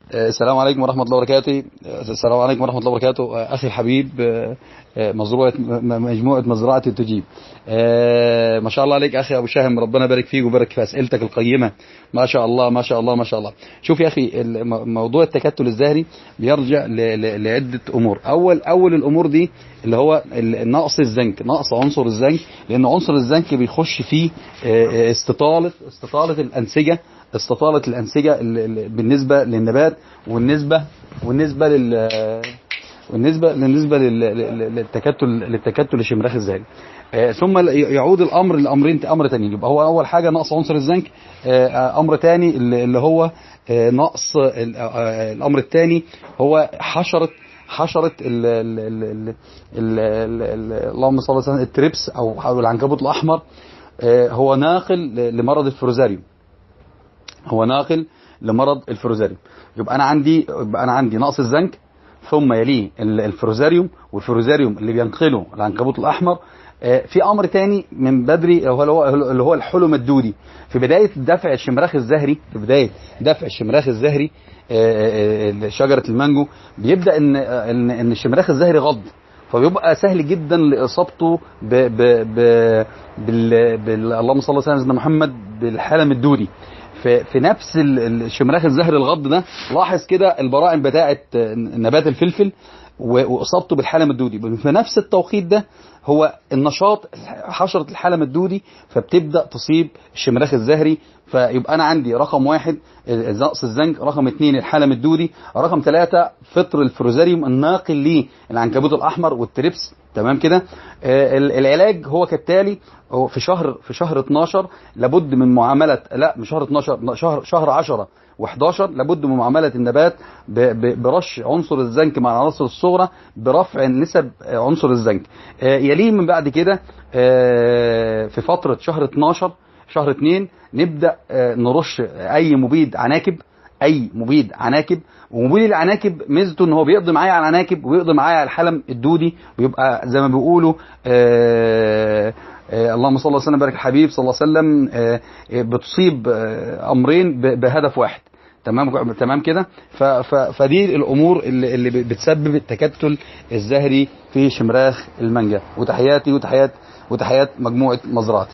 السلام عليكم ورحمة الله وبركاته السلام عليكم ورحمة الله وبركاته أخي الحبيب مزروعة مجموعة مزرعة تجيب ما شاء الله عليك أخي أبو شاهم ربنا يبارك فيك ويبارك في أسئلتك القيمة ما شاء الله ما شاء الله ما شاء الله شوف يا أخي موضوع التكتل الزهري بيرجع لعدة أمور أول أول الأمور دي اللي هو نقص الزنك نقص عنصر الزنك لأن عنصر الزنك بيخش فيه استطالة استطالة الأنسجة استطالة الأنسجة بالنسبة للنبات والنسبة والنسبة لل والنسبة بالنسبة للتكتل للتكتل الشمراخ الزهري آه ثم يعود الامر لامرين امر ثاني يبقى هو اول حاجه نقص عنصر الزنك آه امر ثاني اللي هو آه نقص الامر الثاني هو حشره حشره ال ال ال ال ال اللهم صل على سيدنا التريبس او العنكبوت الاحمر هو ناقل لمرض الفروزاريوم هو ناقل لمرض الفروزاريوم يبقى انا عندي يبقى انا عندي نقص الزنك ثم يليه الفروزاريوم والفروزاريوم اللي بينقله العنكبوت الاحمر في امر تاني من بدري هو اللي هو الحلم الدودي في بدايه دفع الشمراخ الزهري في بدايه دفع الشمراخ الزهري شجره المانجو بيبدا ان ان ان الشمراخ الزهري غض فبيبقى سهل جدا لاصابته ب ب ب بال بال اللهم صل على سيدنا محمد بالحلم الدودي في, في نفس الشمراخ الزهري الغض ده لاحظ كده البرائم بتاعه نبات الفلفل واصابته بالحلم الدودي في نفس التوقيت ده هو النشاط حشرة الحلم الدودي فبتبدأ تصيب الشمراخ الزهري فيبقى أنا عندي رقم واحد نقص الزنك رقم اثنين الحلم الدودي رقم ثلاثة فطر الفروزاريوم الناقل للعنكبوت الأحمر والتريبس تمام كده آه العلاج هو كالتالي هو في شهر في شهر 12 لابد من معامله لا مش شهر 12 شهر شهر 10 و11 لابد من معامله النبات برش عنصر الزنك مع العناصر الصغرى برفع نسب عنصر الزنك آه يليه من بعد كده آه في فتره شهر 12 شهر 2 نبدا نرش اي مبيد عناكب اي مبيد عناكب ومبيد العناكب ميزته ان هو بيقضي معايا على العناكب ويقضي معايا على الحلم الدودي ويبقى زي ما بيقولوا آآ آآ اللهم صل وسلم وبارك الحبيب صلى الله عليه وسلم بتصيب امرين بهدف واحد تمام تمام كده فدي الامور اللي, اللي بتسبب التكتل الزهري في شمراخ المانجا وتحياتي وتحيات وتحيات مجموعه مزرعتي